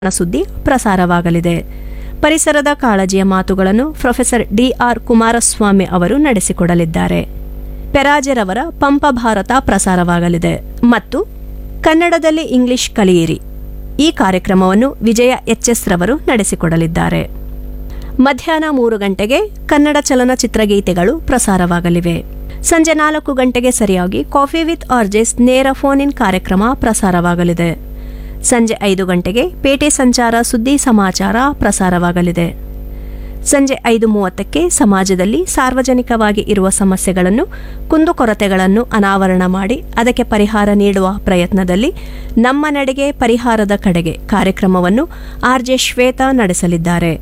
ಸುದ್ದಿ ಪ್ರಸಾರವಾಗಲಿದೆ ಪರಿಸರದ ಕಾಳಜಿಯ ಮಾತುಗಳನ್ನು ಪ್ರೊಫೆಸರ್ ಡಿ ಆರ್ ಕುಮಾರಸ್ವಾಮಿ ಅವರು ನಡೆಸಿಕೊಡಲಿದ್ದಾರೆ ಪೆರಾಜೆರವರ ಪಂಪ ಭಾರತ ಪ್ರಸಾರವಾಗಲಿದೆ ಮತ್ತು ಕನ್ನಡದಲ್ಲಿ ಇಂಗ್ಲಿಷ್ ಕಲಿಯಿರಿ ಈ ಕಾರ್ಯಕ್ರಮವನ್ನು ವಿಜಯ ಎಚ್ ಎಸ್ ರವರು ನಡೆಸಿಕೊಡಲಿದ್ದಾರೆ ಮಧ್ಯಾಹ್ನ ಮೂರು ಗಂಟೆಗೆ ಕನ್ನಡ ಚಲನಚಿತ್ರ ಗೀತೆಗಳು ಪ್ರಸಾರವಾಗಲಿವೆ ಸಂಜೆ ನಾಲ್ಕು ಗಂಟೆಗೆ ಸರಿಯಾಗಿ ಕಾಫಿ ವಿತ್ ಆರ್ಜೆಸ್ ನೇರ ಫೋನ್ ಇನ್ ಕಾರ್ಯಕ್ರಮ ಪ್ರಸಾರವಾಗಲಿದೆ ಸಂಜೆ ಐದು ಗಂಟೆಗೆ ಪೇಟೆ ಸಂಚಾರ ಸುದ್ದಿ ಸಮಾಚಾರ ಪ್ರಸಾರವಾಗಲಿದೆ ಸಂಜೆ ಐದು ಮೂವತ್ತಕ್ಕೆ ಸಮಾಜದಲ್ಲಿ ಸಾರ್ವಜನಿಕವಾಗಿ ಇರುವ ಸಮಸ್ಯೆಗಳನ್ನು ಕುಂದುಕೊರತೆಗಳನ್ನು ಅನಾವರಣ ಮಾಡಿ ಅದಕ್ಕೆ ಪರಿಹಾರ ನೀಡುವ ಪ್ರಯತ್ನದಲ್ಲಿ ನಮ್ಮ ನಡೆಗೆ ಪರಿಹಾರದ ಕಡೆಗೆ ಕಾರ್ಯಕ್ರಮವನ್ನು ಆರ್ಜೆ ಶ್ವೇತಾ ನಡೆಸಲಿದ್ದಾರೆ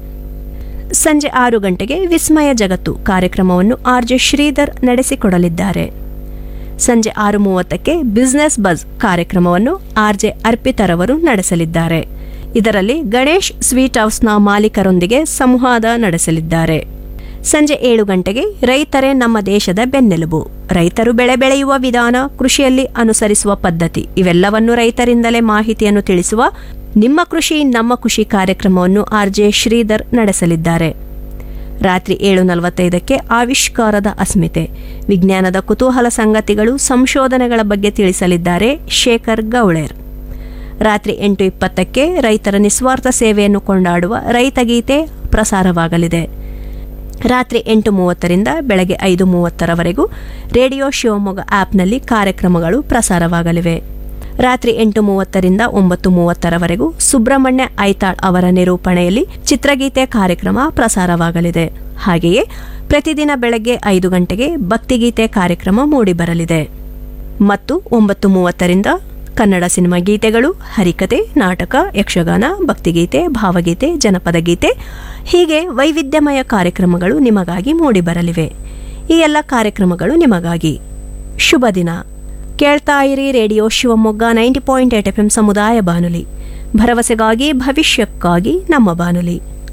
ಸಂಜೆ ಆರು ಗಂಟೆಗೆ ವಿಸ್ಮಯ ಜಗತ್ತು ಕಾರ್ಯಕ್ರಮವನ್ನು ಆರ್ಜೆ ಶ್ರೀಧರ್ ನಡೆಸಿಕೊಡಲಿದ್ದಾರೆ ಸಂಜೆ ಆರು ಮೂವತ್ತಕ್ಕೆ ಬಿಸ್ನೆಸ್ ಬಜ್ ಕಾರ್ಯಕ್ರಮವನ್ನು ಆರ್ಜೆ ಅರ್ಪಿತರವರು ನಡೆಸಲಿದ್ದಾರೆ ಇದರಲ್ಲಿ ಗಣೇಶ್ ಸ್ವೀಟ್ ಹೌಸ್ನ ಮಾಲೀಕರೊಂದಿಗೆ ಸಂವಾದ ನಡೆಸಲಿದ್ದಾರೆ ಸಂಜೆ ಏಳು ಗಂಟೆಗೆ ರೈತರೇ ನಮ್ಮ ದೇಶದ ಬೆನ್ನೆಲುಬು ರೈತರು ಬೆಳೆ ಬೆಳೆಯುವ ವಿಧಾನ ಕೃಷಿಯಲ್ಲಿ ಅನುಸರಿಸುವ ಪದ್ಧತಿ ಇವೆಲ್ಲವನ್ನು ರೈತರಿಂದಲೇ ಮಾಹಿತಿಯನ್ನು ತಿಳಿಸುವ ನಿಮ್ಮ ಕೃಷಿ ನಮ್ಮ ಖುಷಿ ಕಾರ್ಯಕ್ರಮವನ್ನು ಆರ್ಜೆ ಶ್ರೀಧರ್ ನಡೆಸಲಿದ್ದಾರೆ ರಾತ್ರಿ ಏಳು ನಲವತ್ತೈದಕ್ಕೆ ಆವಿಷ್ಕಾರದ ಅಸ್ಮಿತೆ ವಿಜ್ಞಾನದ ಕುತೂಹಲ ಸಂಗತಿಗಳು ಸಂಶೋಧನೆಗಳ ಬಗ್ಗೆ ತಿಳಿಸಲಿದ್ದಾರೆ ಶೇಖರ್ ಗೌಳೇರ್ ರಾತ್ರಿ ಎಂಟು ಇಪ್ಪತ್ತಕ್ಕೆ ರೈತರ ನಿಸ್ವಾರ್ಥ ಸೇವೆಯನ್ನು ಕೊಂಡಾಡುವ ರೈತಗೀತೆ ಪ್ರಸಾರವಾಗಲಿದೆ ರಾತ್ರಿ ಎಂಟು ಮೂವತ್ತರಿಂದ ಬೆಳಗ್ಗೆ ಐದು ಮೂವತ್ತರವರೆಗೂ ರೇಡಿಯೋ ಶಿವಮೊಗ್ಗ ಆ್ಯಪ್ನಲ್ಲಿ ಕಾರ್ಯಕ್ರಮಗಳು ಪ್ರಸಾರವಾಗಲಿವೆ ರಾತ್ರಿ ಎಂಟು ಮೂವತ್ತರಿಂದ ಒಂಬತ್ತು ಮೂವತ್ತರವರೆಗೂ ಸುಬ್ರಹ್ಮಣ್ಯ ಐತಾಳ್ ಅವರ ನಿರೂಪಣೆಯಲ್ಲಿ ಚಿತ್ರಗೀತೆ ಕಾರ್ಯಕ್ರಮ ಪ್ರಸಾರವಾಗಲಿದೆ ಹಾಗೆಯೇ ಪ್ರತಿದಿನ ಬೆಳಗ್ಗೆ ಐದು ಗಂಟೆಗೆ ಭಕ್ತಿಗೀತೆ ಕಾರ್ಯಕ್ರಮ ಮೂಡಿಬರಲಿದೆ ಮತ್ತು ಒಂಬತ್ತು ಮೂವತ್ತರಿಂದ ಕನ್ನಡ ಸಿನಿಮಾ ಗೀತೆಗಳು ಹರಿಕತೆ ನಾಟಕ ಯಕ್ಷಗಾನ ಭಕ್ತಿಗೀತೆ ಭಾವಗೀತೆ ಜನಪದ ಗೀತೆ ಹೀಗೆ ವೈವಿಧ್ಯಮಯ ಕಾರ್ಯಕ್ರಮಗಳು ನಿಮಗಾಗಿ ಮೂಡಿಬರಲಿವೆ ಈ ಎಲ್ಲ ಕಾರ್ಯಕ್ರಮಗಳು ನಿಮಗಾಗಿ ಶುಭ ದಿನ ಕೇಳ್ತಾ ಇರಿ radio Shivamogga ninety point eight F M ಸಮುದಾಯ ಬಾನುಲಿ ಭರವಸೆಗಾಗಿ ಭವಿಷ್ಯಕ್ಕಾಗಿ ನಮ್ಮ ಬಾನುಲಿ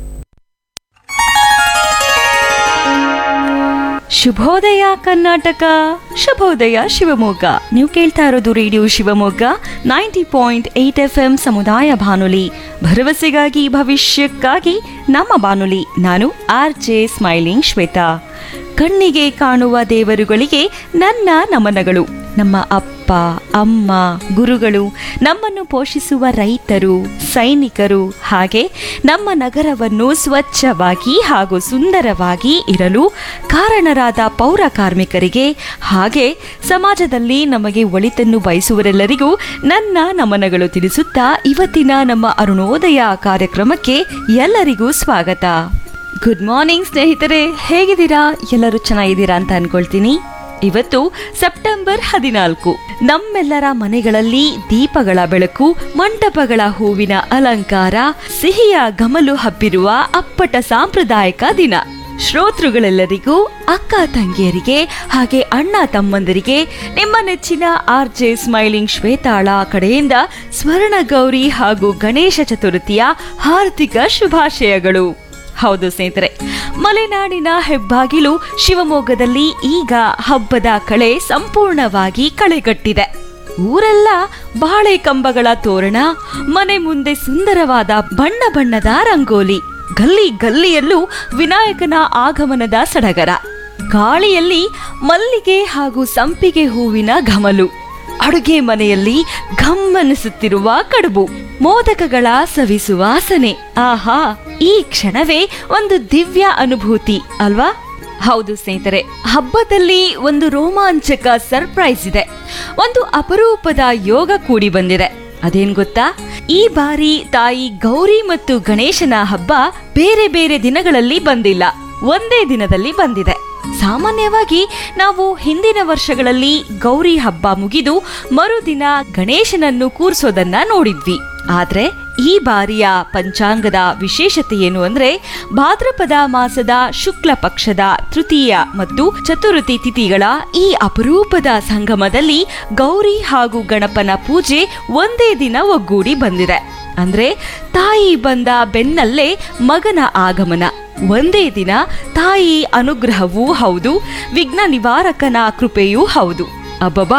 ಶುಭೋದಯ ಕರ್ನಾಟಕ ಶುಭೋದಯ ಶಿವಮೊಗ್ಗ ನೀವು ಕೇಳ್ತಾ ಇರೋದು radio Shivamogga ninety point eight F M ಸಮುದಾಯ ಬಾನುಲಿ ಭರವಸೆಗಾಗಿ ಭವಿಷ್ಯಕ್ಕಾಗಿ ನಮ್ಮ ಬಾನುಲಿ ನಾನು ಆರ್ ಜೆ ಸ್ಮೈಲಿಂಗ್ ಶ್ವೇತಾ ಕಣ್ಣಿಗೆ ಕಾಣುವ ದೇವರುಗಳಿಗೆ ನನ್ನ ನಮನಗಳು ನಮ್ಮ ಅಪ್ಪ ಅಮ್ಮ ಗುರುಗಳು ನಮ್ಮನ್ನು ಪೋಷಿಸುವ ರೈತರು ಸೈನಿಕರು ಹಾಗೆ ನಮ್ಮ ನಗರವನ್ನು ಸ್ವಚ್ಛವಾಗಿ ಹಾಗೂ ಸುಂದರವಾಗಿ ಇರಲು ಕಾರಣರಾದ ಪೌರ ಕಾರ್ಮಿಕರಿಗೆ ಹಾಗೆ ಸಮಾಜದಲ್ಲಿ ನಮಗೆ ಒಳಿತನ್ನು ಬಯಸುವರೆಲ್ಲರಿಗೂ ನನ್ನ ನಮನಗಳು ತಿಳಿಸುತ್ತಾ ಇವತ್ತಿನ ನಮ್ಮ ಅರುಣೋದಯ ಕಾರ್ಯಕ್ರಮಕ್ಕೆ ಎಲ್ಲರಿಗೂ ಸ್ವಾಗತ ಗುಡ್ ಮಾರ್ನಿಂಗ್ ಸ್ನೇಹಿತರೆ ಹೇಗಿದ್ದೀರಾ ಎಲ್ಲರೂ ಚೆನ್ನಾಗಿದ್ದೀರಾ ಅಂತ ಅನ್ಕೊಳ್ತೀನಿ ಇವತ್ತು ಸೆಪ್ಟೆಂಬರ್ ಹದಿನಾಲ್ಕು ನಮ್ಮೆಲ್ಲರ ಮನೆಗಳಲ್ಲಿ ದೀಪಗಳ ಬೆಳಕು ಮಂಟಪಗಳ ಹೂವಿನ ಅಲಂಕಾರ ಸಿಹಿಯ ಗಮಲು ಹಬ್ಬಿರುವ ಅಪ್ಪಟ ಸಾಂಪ್ರದಾಯಿಕ ದಿನ ಶ್ರೋತೃಗಳೆಲ್ಲರಿಗೂ ಅಕ್ಕ ತಂಗಿಯರಿಗೆ ಹಾಗೆ ಅಣ್ಣ ತಮ್ಮಂದರಿಗೆ ನಿಮ್ಮ ನೆಚ್ಚಿನ ಆರ್ ಜೆ ಸ್ಮೈಲಿಂಗ್ ಶ್ವೇತಾಳ ಕಡೆಯಿಂದ ಸ್ವರ್ಣ ಗೌರಿ ಹಾಗೂ ಗಣೇಶ ಚತುರ್ಥಿಯ ಹಾರ್ದಿಕ ಶುಭಾಶಯಗಳು ಹೌದು ಸ್ನೇಹಿತರೆ ಮಲೆನಾಡಿನ ಹೆಬ್ಬಾಗಿಲು ಶಿವಮೊಗ್ಗದಲ್ಲಿ ಈಗ ಹಬ್ಬದ ಕಳೆ ಸಂಪೂರ್ಣವಾಗಿ ಕಳೆಗಟ್ಟಿದೆ ಊರೆಲ್ಲ ಬಾಳೆ ಕಂಬಗಳ ತೋರಣ ಮನೆ ಮುಂದೆ ಸುಂದರವಾದ ಬಣ್ಣ ಬಣ್ಣದ ರಂಗೋಲಿ ಗಲ್ಲಿ ಗಲ್ಲಿಯಲ್ಲೂ ವಿನಾಯಕನ ಆಗಮನದ ಸಡಗರ ಗಾಳಿಯಲ್ಲಿ ಮಲ್ಲಿಗೆ ಹಾಗೂ ಸಂಪಿಗೆ ಹೂವಿನ ಘಮಲು ಅಡುಗೆ ಮನೆಯಲ್ಲಿ ಘಮ್ಮನಿಸುತ್ತಿರುವ ಕಡುಬು ಮೋದಕಗಳ ಸವಿಸುವಾಸನೆ ಆಹಾ ಈ ಕ್ಷಣವೇ ಒಂದು ದಿವ್ಯ ಅನುಭೂತಿ ಅಲ್ವಾ ಹೌದು ಸ್ನೇಹಿತರೆ ಹಬ್ಬದಲ್ಲಿ ಒಂದು ರೋಮಾಂಚಕ ಸರ್ಪ್ರೈಸ್ ಇದೆ ಒಂದು ಅಪರೂಪದ ಯೋಗ ಕೂಡಿ ಬಂದಿದೆ ಅದೇನ್ ಗೊತ್ತಾ ಈ ಬಾರಿ ತಾಯಿ ಗೌರಿ ಮತ್ತು ಗಣೇಶನ ಹಬ್ಬ ಬೇರೆ ಬೇರೆ ದಿನಗಳಲ್ಲಿ ಬಂದಿಲ್ಲ ಒಂದೇ ದಿನದಲ್ಲಿ ಬಂದಿದೆ ಸಾಮಾನ್ಯವಾಗಿ ನಾವು ಹಿಂದಿನ ವರ್ಷಗಳಲ್ಲಿ ಗೌರಿ ಹಬ್ಬ ಮುಗಿದು ಮರುದಿನ ಗಣೇಶನನ್ನು ಕೂರ್ಸೋದನ್ನ ನೋಡಿದ್ವಿ ಆದ್ರೆ ಈ ಬಾರಿಯ ಪಂಚಾಂಗದ ವಿಶೇಷತೆ ಏನು ಅಂದ್ರೆ ಭಾದ್ರಪದ ಮಾಸದ ಶುಕ್ಲ ಪಕ್ಷದ ತೃತೀಯ ಮತ್ತು ಚತುರ್ಥಿ ತಿಥಿಗಳ ಈ ಅಪರೂಪದ ಸಂಗಮದಲ್ಲಿ ಗೌರಿ ಹಾಗೂ ಗಣಪನ ಪೂಜೆ ಒಂದೇ ದಿನ ಒಗ್ಗೂಡಿ ಬಂದಿದೆ ಅಂದ್ರೆ ತಾಯಿ ಬಂದ ಬೆನ್ನಲ್ಲೇ ಮಗನ ಆಗಮನ ಒಂದೇ ದಿನ ತಾಯಿ ಅನುಗ್ರಹವೂ ಹೌದು ವಿಘ್ನ ನಿವಾರಕನ ಕೃಪೆಯೂ ಹೌದು ಅಬ್ಬಬ್ಬಾ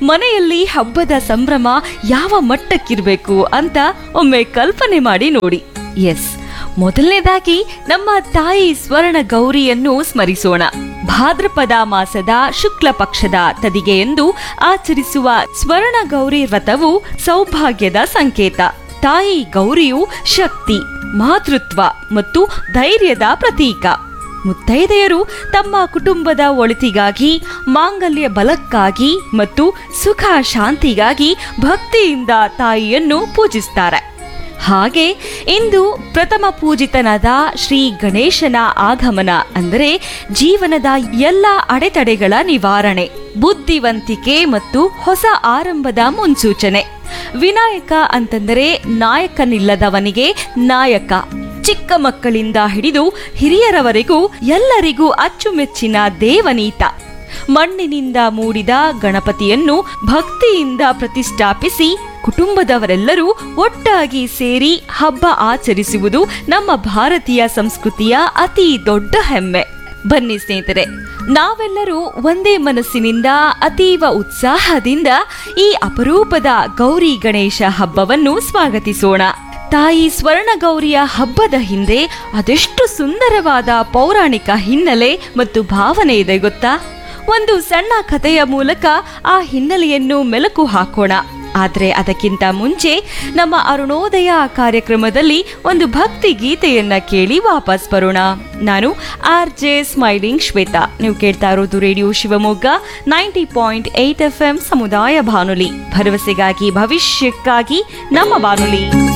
ಮನೆಯಲ್ಲಿ ಹಬ್ಬದ ಸಂಭ್ರಮ ಯಾವ ಮಟ್ಟಕ್ಕಿರಬೇಕು ಅಂತ ಒಮ್ಮೆ ಕಲ್ಪನೆ ಮಾಡಿ ನೋಡಿ ಎಸ್ ಮೊದಲನೇದಾಗಿ ನಮ್ಮ ತಾಯಿ ಸ್ವರ್ಣ ಗೌರಿಯನ್ನು ಸ್ಮರಿಸೋಣ ಭಾದ್ರಪದ ಮಾಸದ ಶುಕ್ಲ ಪಕ್ಷದ ತದಿಗೆಯೆಂದು ಆಚರಿಸುವ ಸ್ವರ್ಣ ಗೌರಿ ವ್ರತವು ಸೌಭಾಗ್ಯದ ಸಂಕೇತ ತಾಯಿ ಗೌರಿಯು ಶಕ್ತಿ ಮಾತೃತ್ವ ಮತ್ತು ಧೈರ್ಯದ ಪ್ರತೀಕ ಮುತ್ತೈದೆಯರು ತಮ್ಮ ಕುಟುಂಬದ ಒಳಿತಿಗಾಗಿ ಮಾಂಗಲ್ಯ ಬಲಕ್ಕಾಗಿ ಮತ್ತು ಸುಖ ಶಾಂತಿಗಾಗಿ ಭಕ್ತಿಯಿಂದ ತಾಯಿಯನ್ನು ಪೂಜಿಸ್ತಾರೆ ಹಾಗೆ ಇಂದು ಪ್ರಥಮ ಪೂಜಿತನಾದ ಶ್ರೀ ಗಣೇಶನ ಆಗಮನ ಅಂದರೆ ಜೀವನದ ಎಲ್ಲ ಅಡೆತಡೆಗಳ ನಿವಾರಣೆ ಬುದ್ಧಿವಂತಿಕೆ ಮತ್ತು ಹೊಸ ಆರಂಭದ ಮುನ್ಸೂಚನೆ ವಿನಾಯಕ ಅಂತಂದರೆ ನಾಯಕನಿಲ್ಲದವನಿಗೆ ನಾಯಕ ಚಿಕ್ಕ ಮಕ್ಕಳಿಂದ ಹಿಡಿದು ಹಿರಿಯರವರೆಗೂ ಎಲ್ಲರಿಗೂ ಅಚ್ಚುಮೆಚ್ಚಿನ ದೇವನೀತ ಮಣ್ಣಿನಿಂದ ಮೂಡಿದ ಗಣಪತಿಯನ್ನು ಭಕ್ತಿಯಿಂದ ಪ್ರತಿಷ್ಠಾಪಿಸಿ ಕುಟುಂಬದವರೆಲ್ಲರೂ ಒಟ್ಟಾಗಿ ಸೇರಿ ಹಬ್ಬ ಆಚರಿಸುವುದು ನಮ್ಮ ಭಾರತೀಯ ಸಂಸ್ಕೃತಿಯ ಅತಿ ದೊಡ್ಡ ಹೆಮ್ಮೆ ಬನ್ನಿ ಸ್ನೇಹಿತರೆ ನಾವೆಲ್ಲರೂ ಒಂದೇ ಮನಸ್ಸಿನಿಂದ ಅತೀವ ಉತ್ಸಾಹದಿಂದ ಈ ಅಪರೂಪದ ಗೌರಿ ಗಣೇಶ ಹಬ್ಬವನ್ನು ಸ್ವಾಗತಿಸೋಣ ತಾಯಿ ಸ್ವರ್ಣಗೌರಿಯ ಹಬ್ಬದ ಹಿಂದೆ ಅದೆಷ್ಟು ಸುಂದರವಾದ ಪೌರಾಣಿಕ ಹಿನ್ನೆಲೆ ಮತ್ತು ಭಾವನೆ ಇದೆ ಗೊತ್ತಾ ಒಂದು ಸಣ್ಣ ಕಥೆಯ ಮೂಲಕ ಆ ಹಿನ್ನೆಲೆಯನ್ನು ಮೆಲುಕು ಹಾಕೋಣ ಆದರೆ ಅದಕ್ಕಿಂತ ಮುಂಚೆ ನಮ್ಮ ಅರುಣೋದಯ ಕಾರ್ಯಕ್ರಮದಲ್ಲಿ ಒಂದು ಭಕ್ತಿ ಗೀತೆಯನ್ನ ಕೇಳಿ ವಾಪಸ್ ಬರೋಣ ನಾನು ಆರ್ ಜೆ ಸ್ಮೈಲಿಂಗ್ ಶ್ವೇತಾ ನೀವು ಕೇಳ್ತಾ ಇರೋದು radio Shivamogga ninety point eight F M ಸಮುದಾಯ ಬಾನುಲಿ ಭರವಸೆಗಾಗಿ ಭವಿಷ್ಯಕ್ಕಾಗಿ ನಮ್ಮ ಬಾನುಲಿ